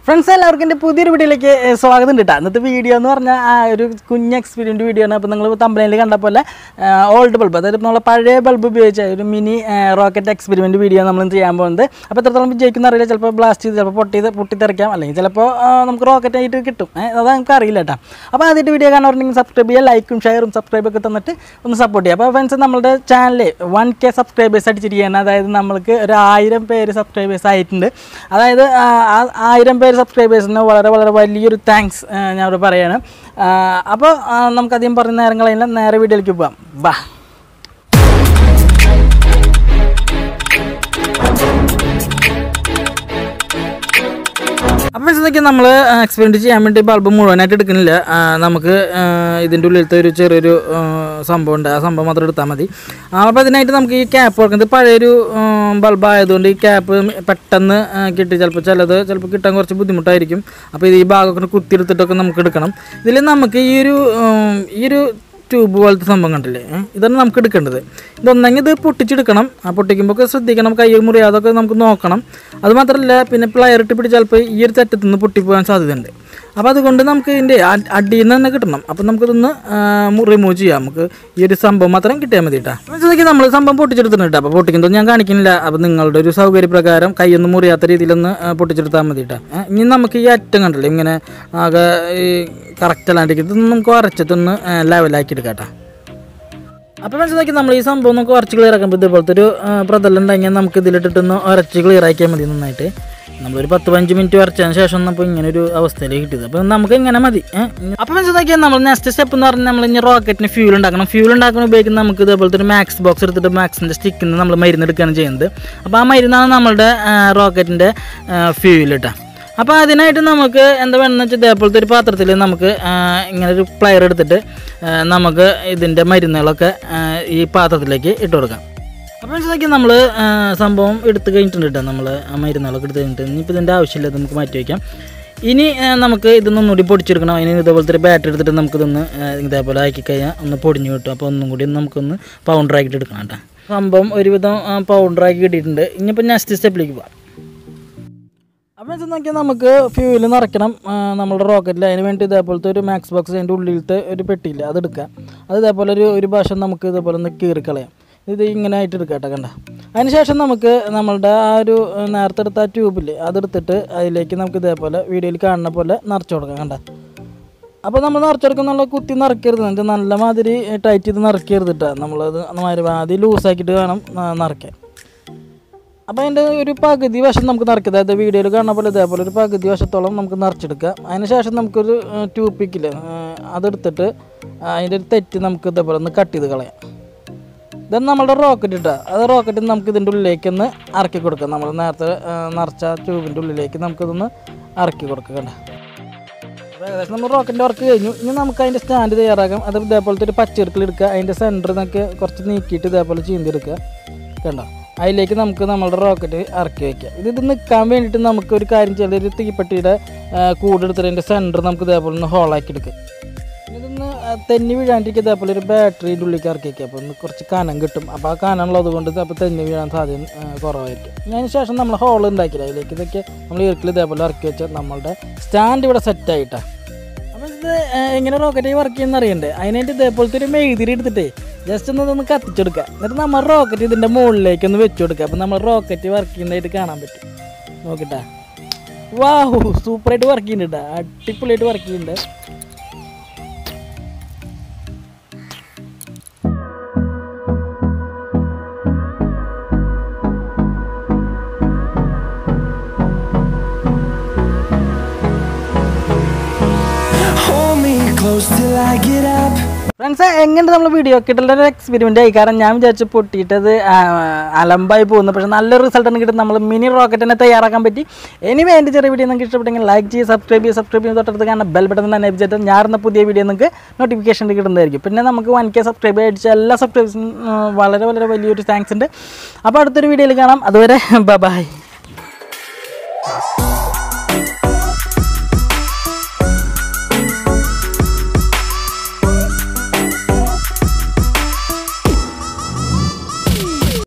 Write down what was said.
Friends എല്ലാവർക്കും എൻ്റെ പുതിയൊരു വീഡിയോയിലേക്ക് ഏഹ്, സ്വാഗതം ഉണ്ട് കേട്ടോ ഇന്നത്തെ വീഡിയോ എന്ന് പറഞ്ഞാൽ ആ ഒരു കുഞ്ഞ് എക്സ്പീരിയൻറ്റ് വീഡിയോ ആണ് അപ്പോൾ നിങ്ങൾ തമ്പനയിൽ കണ്ട പോലെ ഓൾഡ് ബൾബ് അതായത് നമ്മളെ പഴയ ബൾബ് ഉപയോഗിച്ച ഒരു മിനി റോക്കറ്റ് എക്സ്പെരിമെൻറ്റ് വീഡിയോ നമ്മൾ ചെയ്യാൻ പോകുന്നത് അപ്പോൾ എത്രത്തോളം വിജയിക്കുന്ന അറിയില്ല ചിലപ്പോൾ ബ്ലാസ്റ്റ് ചെയ്ത് ചിലപ്പോൾ പൊട്ടി പൊട്ടിത്തെറിക്കാം അല്ലെങ്കിൽ ചിലപ്പോൾ ആ, നമുക്ക് റോക്കറ്റ് ആയിട്ട് കിട്ടും ഏഹ്, അത് നമുക്ക് അറിയില്ല കേട്ടോ അപ്പോൾ ആദ്യമായിട്ട് വീഡിയോ കാണുന്നുണ്ടെങ്കിൽ സബ്സ്ക്രൈബ് ചെയ്യുക ലൈക്കും ഷെയറും സബ്സ്ക്രൈബ് ഒക്കെ തന്നിട്ട് ഒന്ന് സപ്പോർട്ട് ചെയ്യുക അപ്പോൾ ഫ്രണ്ട്സ് നമ്മുടെ ചാനൽ വൺ കെ സബ്സ്ക്രൈബേഴ്സ് അടിച്ചിരിക്കുകയാണ് അതായത് നമ്മൾക്ക് ഒരു ആയിരം പേര് സബ്സ്ക്രൈബേഴ്സ് ആയിട്ടുണ്ട് അതായത് ആ, ആ ആയിരം പേര് സബ്സ്ക്രൈബേഴ്സിന് വളരെ വളരെ വലിയൊരു താങ്ക്സ് ഞാൻ ഇവിടെ പറയാണ് ആ, അപ്പോൾ ആ, നമുക്കധികം പറഞ്ഞ നേരങ്ങളെല്ലാം നേരെ വീഡിയോയിലേക്ക് പോകാം ബാ അപ്പോൾ ഇതൊക്കെ നമ്മൾ എക്സ്പെരിമെൻറ്റ് ചെയ്യാൻ വേണ്ടി ബൾബ് മുഴുവനായിട്ട് എടുക്കുന്നില്ല ആ, നമുക്ക് ആ, ഇതിൻ്റെ ഉള്ളിലത്തെ ഒരു ചെറിയൊരു ആ, സംഭവം ഉണ്ട് ആ സംഭവം മാത്രം എടുത്താൽ മതി ആ, അപ്പോൾ അതിനായിട്ട് നമുക്ക് ഈ ക്യാപ്പ് വെക്കുന്നത് പഴയൊരു ബൾബ് ആയതുകൊണ്ട് ഈ ക്യാപ്പ് പെട്ടെന്ന് ആ, കിട്ടി ചിലപ്പോൾ ചിലത് ചിലപ്പോൾ കിട്ടാൻ കുറച്ച് ബുദ്ധിമുട്ടായിരിക്കും അപ്പോൾ ഇത് ഈ ഭാഗമൊക്കെ കുത്തിയെടുത്തിട്ടൊക്കെ നമുക്ക് എടുക്കണം ഇതിൽ നമുക്ക് ഈ ഒരു ഉം, ഈ ഒരു ട്യൂബ് പോലത്തെ സംഭവം കണ്ടില്ലേ ഏ? ഇതാണ് നമുക്ക് എടുക്കേണ്ടത് ഇതൊന്നെങ്കിൽ ഇത് പൊട്ടിച്ചെടുക്കണം ആ പൊട്ടിക്കുമ്പോൾ ഒക്കെ ശ്രദ്ധിക്കണം കൈ മുറിയാതൊക്കെ നമുക്ക് നോക്കണം അത് മാത്രമല്ല പിന്നെ പ്ലയർ ഇട്ട് പിടിച്ച് ചിലപ്പോൾ ഈ ഒരു തെറ്റത്തു നിന്ന് പൊട്ടിപ്പോകാൻ സാധ്യതയുണ്ട് അപ്പോൾ അതുകൊണ്ട് നമുക്ക് ഇതിൻ്റെ അ- അടിയിൽ നിന്ന് തന്നെ കിട്ടണം അപ്പോൾ നമുക്കിതൊന്ന് റിമൂവ് ചെയ്യാം നമുക്ക് ഈ ഒരു സംഭവം മാത്രം കിട്ടിയാൽ മതി കേട്ടോ അപ്പോൾ നമ്മൾ സംഭവം പൊട്ടിച്ചെടുത്തിട്ടുണ്ട് കേട്ടോ അപ്പോൾ പൊട്ടിക്കുന്നത് ഞാൻ കാണിക്കുന്നില്ല അപ്പോൾ നിങ്ങളുടെ ഒരു സൗകര്യപ്രകാരം കൈയൊന്നും മുറിയാത്ത രീതിയിലൊന്ന് ആ, പൊട്ടിച്ചെടുത്താൽ മതി കേട്ടോ ഏ, ഇനി നമുക്ക് ഈ അറ്റം കണ്ടല്ലോ ഇങ്ങനെ ആകെ ഈ കറക്റ്റ് അല്ലാണ്ടിരിക്കും ഇതൊന്ന് നമുക്ക് ഉരച്ചിട്ടൊന്ന് ലെവലാക്കി എടുക്കാം കേട്ടോ അപ്പോൾ മനസ്സിലാക്കി നമ്മൾ ഈ സംഭവം നമുക്ക് ഉരച്ച് ക്ലിയർ ആക്കുമ്പോൾ ഇതുപോലത്തെ ഒരു ആ, പ്രതലം ഉണ്ടെങ്കിൽ നമുക്ക് ഇതിലിട്ടിട്ടൊന്ന് ഉരച്ച് ക്ലിയർ ആക്കിയാൽ മതി നന്നായിട്ട് നമ്മളൊരു പത്ത് പതിനഞ്ച് മിനിറ്റ് വരച്ചതിന് ശേഷം അപ്പോൾ ഇങ്ങനെ ഒരു അവസ്ഥയിലേക്ക് കിട്ടിയത് അപ്പോൾ നമുക്ക് ഇങ്ങനെ മതി അപ്പോൾ മനസ്സിലാക്കിയാൽ നമ്മൾ നെക്സ്റ്റ് സ്റ്റെപ്പ് എന്ന് പറഞ്ഞാൽ നമ്മൾ ഇനി റോക്കറ്റിന് ഫ്യൂൽ ഉണ്ടാക്കണം ഫ്യൂൽ ഉണ്ടാക്കാൻ ഉപയോഗിക്കുന്ന നമുക്ക് ഇതേപോലത്തെ ഒരു മാക്സ് ബോക്സ് എടുത്തിട്ട് മാക്സിൻ്റെ സ്റ്റിക്കിൽ നിന്ന് നമ്മൾ മരുന്ന് എടുക്കുകയാണ് ചെയ്യുന്നത് അപ്പോൾ ആ മരുന്നാണ് നമ്മളുടെ റോക്കറ്റിൻ്റെ ഫ്യൂൽ കേട്ടോ അപ്പോൾ അതിനായിട്ട് നമുക്ക് എന്താ വേണമെന്ന് വെച്ചാൽ ഇതേപോലത്തെ ഒരു പാത്രത്തിൽ നമുക്ക് ആ, ഇങ്ങനെ ഒരു പ്ലെയർ എടുത്തിട്ട് ആ, നമുക്ക് ഇതിൻ്റെ മരുന്നുകളൊക്കെ ആ, ഈ പാത്രത്തിലേക്ക് ഇട്ട് കൊടുക്കാം അപ്പോൾ മനസ്സിലാക്കി നമ്മൾ സംഭവം എടുത്ത് കഴിഞ്ഞിട്ടുണ്ട് കേട്ടോ നമ്മൾ ആ മരുന്നുകളൊക്കെ എടുത്ത് കഴിഞ്ഞിട്ട് ഇനിയിപ്പോൾ ഇതിൻ്റെ ആവശ്യമില്ല ഇത് നമുക്ക് മാറ്റി വയ്ക്കാം ഇനി ആ, നമുക്ക് ഇതൊന്നും ഒന്നുകൂടി പൊടിച്ചെടുക്കണം അതിന് ഇതേപോലത്തെ ഒരു ബാറ്ററി എടുത്തിട്ട് നമുക്കിതൊന്ന് ആ, ഇതേപോലെ ആക്കി കഴിഞ്ഞാൽ ഒന്ന് പൊടിഞ്ഞു കിട്ടും അപ്പോൾ ഒന്നും കൂടി നമുക്കൊന്ന് പൗഡർ ആക്കിയിട്ട് എടുക്കണം കേട്ടോ സംഭവം ഒരുവിധം പൗഡർ ആക്കി കിട്ടിയിട്ടുണ്ട് ഇനിയിപ്പോൾ നെക്സ്റ്റ് സ്റ്റെപ്പിലേക്ക് പോകാം അപ്പോൾ വെച്ച് നോക്കിയാൽ നമുക്ക് ഫ്യൂല് നിറയ്ക്കണം ആ, നമ്മുടെ റോക്കറ്റിൽ അതിന് വേണ്ടി ഇതേപോലത്തെ ഒരു മാക്സ് ബോക്സ് അതിൻ്റെ ഉള്ളിലത്തെ ഒരു പെട്ടിയില്ല അത് എടുക്കുക അത് ഇതേപോലെ ഒരു ഒരു ഭാഷ നമുക്ക് ഇതേപോലെ ഒന്ന് കീറിക്കളയാം ഇത് ഇങ്ങനെ ആയിട്ട് എടുക്കുക കേട്ടോ കണ്ട അതിന് ശേഷം നമുക്ക് നമ്മളുടെ ആ ഒരു ആ, നേരത്തെ എടുത്ത ആ ട്യൂബില്ലേ അതെടുത്തിട്ട് അതിലേക്ക് നമുക്ക് ഇതേപോലെ വീഡിയോയിൽ കാണുന്ന പോലെ നിറച്ച് കൊടുക്കാം കണ്ട അപ്പോൾ നമ്മൾ നിറച്ചെടുക്കുന്നുള്ള കുത്തി നിറയ്ക്കരുത് എന്നിട്ട് നല്ല മാതിരി ടൈറ്റ് ചെയ്ത് നിറയ്ക്കരുത് കേട്ടോ നമ്മളത് മാതിരി ആദ്യം ലൂസാക്കിയിട്ട് വേണം ന- നിറയ്ക്കാൻ അപ്പോൾ അതിൻ്റെ ഒരു പകുതി വശം നമുക്ക് നിറയ്ക്കുക അതായത് വീഡിയോയിൽ കാണുന്ന പോലെ ഇതേപോലെ ഒരു പകുതി വശത്തോളം നമുക്ക് നിറച്ചെടുക്കാം അതിന് ശേഷം നമുക്കൊരു ട്യൂബ് പിക്കിൽ അതെടുത്തിട്ട് അതിൻ്റെ ഒരു തെറ്റ് നമുക്ക് ഇതേപോലെ ഒന്ന് കട്ട് ചെയ്ത് കളയാം ഇതാണ് നമ്മുടെ റോക്കറ്റ് ഇട്ടാ അത് റോക്കറ്റ് നമുക്ക് ഇതിൻ്റെ ഉള്ളിലേക്ക് ഒന്ന് ഇറക്കി കൊടുക്കാം നമ്മൾ നേരത്തെ ആ, നിറച്ച ട്യൂബിൻ്റെ ഉള്ളിലേക്ക് നമുക്കിതൊന്ന് ഇറക്കി കൊടുക്കുക കണ്ട അപ്പോൾ ഏകദേശം നമ്മൾ റോക്കറ്റിൻ്റെ വർക്ക് കഴിഞ്ഞു ഇനി നമുക്ക് അതിൻ്റെ സ്റ്റാൻഡ് തയ്യാറാക്കാം അത് ഇതേപോലത്തെ ഒരു പച്ചെടുക്കൽ എടുക്കുക അതിൻ്റെ സെൻറ്റർ നിന്നൊക്കെ കുറച്ച് നീക്കിയിട്ട് ഇതേപോലെ ചീന്തിയെടുക്കുക കണ്ടോ അതിലേക്ക് നമുക്ക് നമ്മുടെ റോക്കറ്റ് ഇറക്കി വയ്ക്കുക ഇത് ഇത് നിൽക്കാൻ വേണ്ടിയിട്ട് നമുക്ക് ഒരു കാര്യം ചെയ്യാം ഒരു തീപ്പെട്ടിയുടെ ആ, കൂടെടുത്തിട്ട് അതിൻ്റെ സെൻറ്റർ നമുക്ക് ഇതേപോലെ ഒന്ന് ഹോളാക്കി എടുക്കുക ഇതൊന്ന് തെന്നി വീഴാണ്ടിരിക്കുക ഇതേപോലെ ഒരു ബാറ്ററിൻ്റെ ഉള്ളിലേക്ക് ഇറക്കി വയ്ക്കുക അപ്പോൾ ഒന്ന് കുറച്ച് കനം കിട്ടും അപ്പോൾ ആ കനമുള്ളത് കൊണ്ട് അപ്പോൾ തെന്നി വീഴാൻ സാധ്യത ആ, കുറവായിരിക്കും അതിന് ശേഷം നമ്മൾ ഹോൾ ഉണ്ടാക്കിയില്ല അതിലേക്ക് ഇതൊക്കെ നമ്മൾ ഇറക്കിൽ ഇതേപോലെ ഇറക്കി വെച്ചാൽ നമ്മളുടെ സ്റ്റാൻഡ് ഇവിടെ സെറ്റായിട്ടാണ് അപ്പോൾ ഇത് ആ, എങ്ങനെ റോക്കറ്റ് വർക്ക് ചെയ്യുന്ന അറിയണ്ടേ അതിനായിട്ട് ഇതേപോലത്തെ ഒരു മെഴുതിരി എടുത്തിട്ടേ ജസ്റ്റ് ഒന്ന് ഇതൊന്ന് കത്തിച്ചെടുക്കുക എന്നിട്ട് നമ്മൾ റോക്കറ്റ് ഇതിൻ്റെ മുകളിലേക്ക് ഒന്ന് വെച്ച് കൊടുക്കുക അപ്പോൾ നമ്മൾ റോക്കറ്റ് വർക്ക് ചെയ്യുന്നതായിട്ട് കാണാൻ പറ്റും നോക്കിട്ടാ വാഹു സൂപ്പറായിട്ട് വർക്ക് ചെയ്യുന്നുണ്ട് അടിപൊളിയായിട്ട് വർക്ക് ചെയ്യുന്നുണ്ട് Hold me close till I get up. Friends എങ്ങനെ നമ്മൾ വീഡിയോ കിട്ടുള്ള ഒരു എക്സ്പെരിമെൻ്റ് ആയി കാരണം ഞാൻ വിചാരിച്ചു പൊട്ടിയിട്ടത് ആ, അലമ്പായി പോകുന്നു പക്ഷേ നല്ലൊരു റിസൾട്ടാണ് കിട്ടുന്നത് നമ്മൾ മിനി റോക്കറ്റിനെ തയ്യാറാക്കാൻ പറ്റി ഇനി വേണ്ടി ചെറിയ വീഡിയോ നിങ്ങൾക്ക് ഇഷ്ടപ്പെട്ടെങ്കിൽ ലൈക്ക് ചെയ്യുക സബ്സ്ക്രൈബ് ചെയ്യുക സബ്സ്ക്രൈബ് ചെയ്യുന്ന തൊട്ടടുത്ത് കാണുന്ന ബെൽ ബട്ടൺ തന്നെ അനേബിച്ചിട്ട് ഞാറുന്ന പുതിയ വീഡിയോ നിങ്ങൾക്ക് നോട്ടിഫിക്കേഷൻ കിട്ടുന്നതായിരിക്കും പിന്നെ നമുക്ക് വൺ കെ സബ്സ്ക്രൈബ് അടിച്ച എല്ലാ സബ്സ്ക്രൈബേഴ്സിനും വളരെ വളരെ വലിയൊരു താങ്ക്സ് ഉണ്ട് അപ്പോൾ അടുത്തൊരു വീഡിയോയിൽ കാണാം അതുവരെ ബൈ